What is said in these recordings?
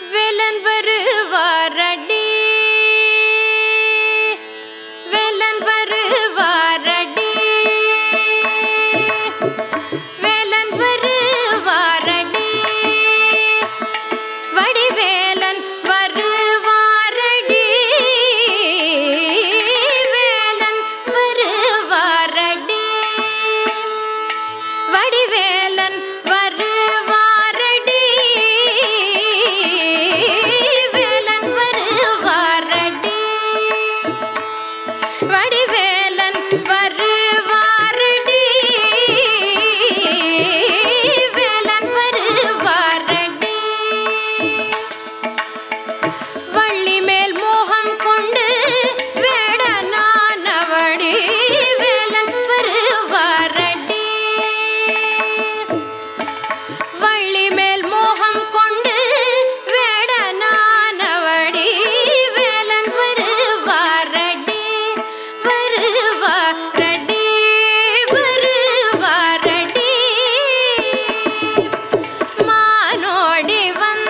வேலன் வருவாரடி வேலன் வருவாரடி வேலன் வருவாரடி வடிவேலன் வருவாரடி வேலன் வருவாரடி வடிவேலன் வருவாரடி வேலன் வருவாரடி வடிவேலன் வருவாரடி வேலன் வருவாரடி வள்ளி மேல் மோகம் கொண்டு வேடனானவடி வேலன் வருவாரடி வள்ளி மேல் மோகம் கொண்டு வேடனானவடி வேலன் வருவாரடி வருவாரடி வருவாரடி மானோடி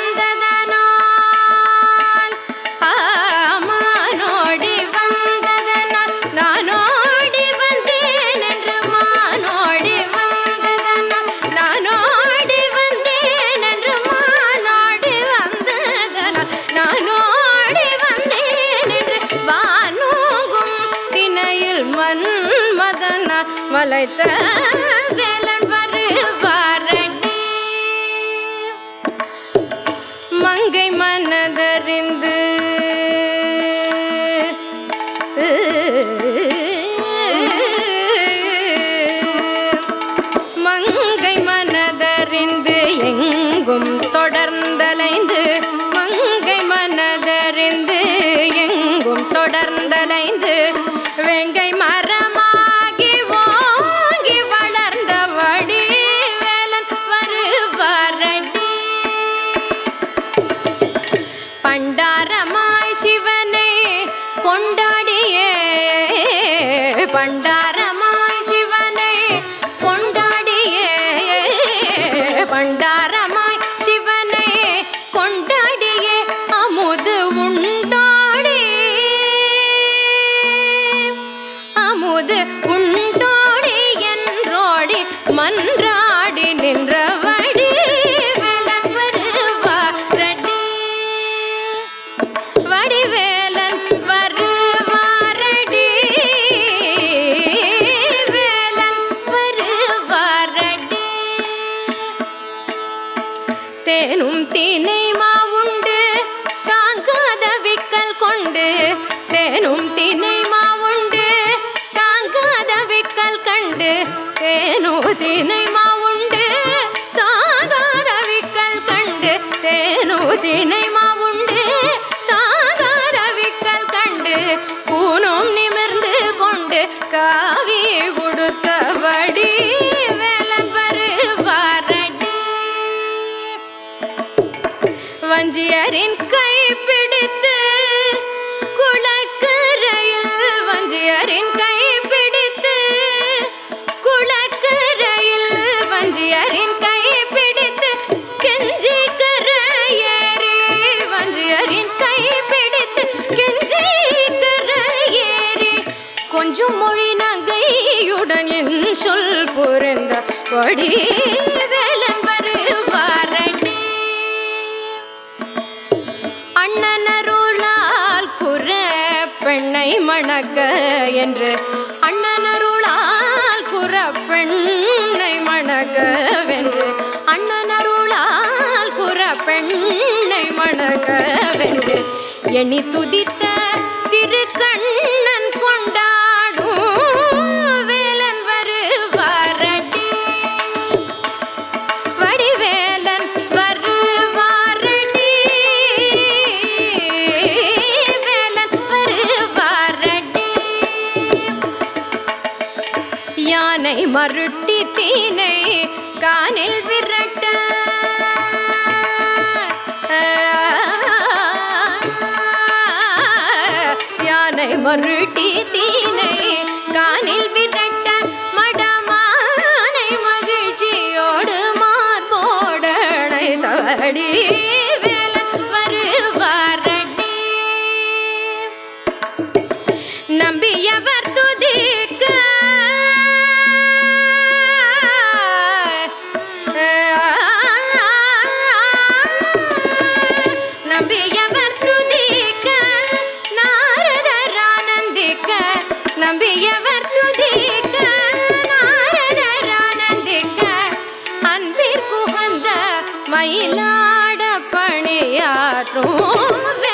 வந்ததனால் ஆ, மானோடி வந்ததனால் நானோடி வந்தேன் என்று மானோடி வந்ததனால் நானோடி வந்தேன் என்று மானோடி வந்ததனால் நானோடி வந்தேன் என்று வானோங்கும் திணையில் மன்மதனா வளைத்த வேலன் வருவாரடி மங்கை மனதறிந்து மங்கை மனதறிந்து எங்கும் தொடர்ந்தலைந்து மங்கை மனதறிந்து எங்கும் தொடர்ந்தலைந்து வெங்கை மரமாகி வாங்கி வளர்ந்தவடி வேலன் வருவாரடி பண்டாரமாய் சிவனை கொண்டாடியே பண்டாரமாய் சிவனை கொண்டாடியே பண்டாரமாய் சிவனை கொண்டாடியே அமுது உண்டாடி அமுது உண்டோடி என்றோடி மன்றாடி நின்றவடி வேலன் வருவாரடி வடிவேலன் வருவாரடி வேலன் வருவாரடி தேனும் தீனை மாவுண்டு தாங்காத விக்கல் கொண்டு தேனும் தீனை மாவுண்டு தாங்காத விக்கல் கண்டு தேனோ தீனை மாவுண்டு தாங்காத விக்கல் கண்டு தேனோ தீனை மாவுண்டு தாங்காத விக்கல் கண்டு பூனும் நிமிர்ந்து கொண்டு காவி உடுத்தபடி வேலன் வருவாரடி வஞ்சியரின் கை பிடித்து குளக்கரையில் வஞ்சியரின் கை பிடித்து குளக்கரையில் வஞ்சியரின் கை பிடித்து கெஞ்சி கரையேறி வஞ்சியரின் கை பிடித்து கெஞ்சி கரையேறி கொஞ்சம் மொழி நகையுடன் என் சொல் புரிந்த வடி வேலன் வருவாரடி அண்ணனருளால் குற பெண்ணை மணக்க என்று அண்ணனருளால் குற பெண்ணை மணக்கவென்று அண்ணனருளால் குற பெண்ணை மணக்கவென்று எண்ணி துதித்த திருக்கண்ணன் கொண்டாடும் வேலன் வருவாரடி வடிவேலன் வருவாரடி வேலன் வருவாரடி யானை மருட்டி தீனை கானில் விரட்ட யானை மருட்டி தீனை கானில் விரட்ட மடமானை மகிழ்ச்சியோடு மார்போடனை தவடி வேலன் வரு வந்த மயிலாட பணியாற்றும்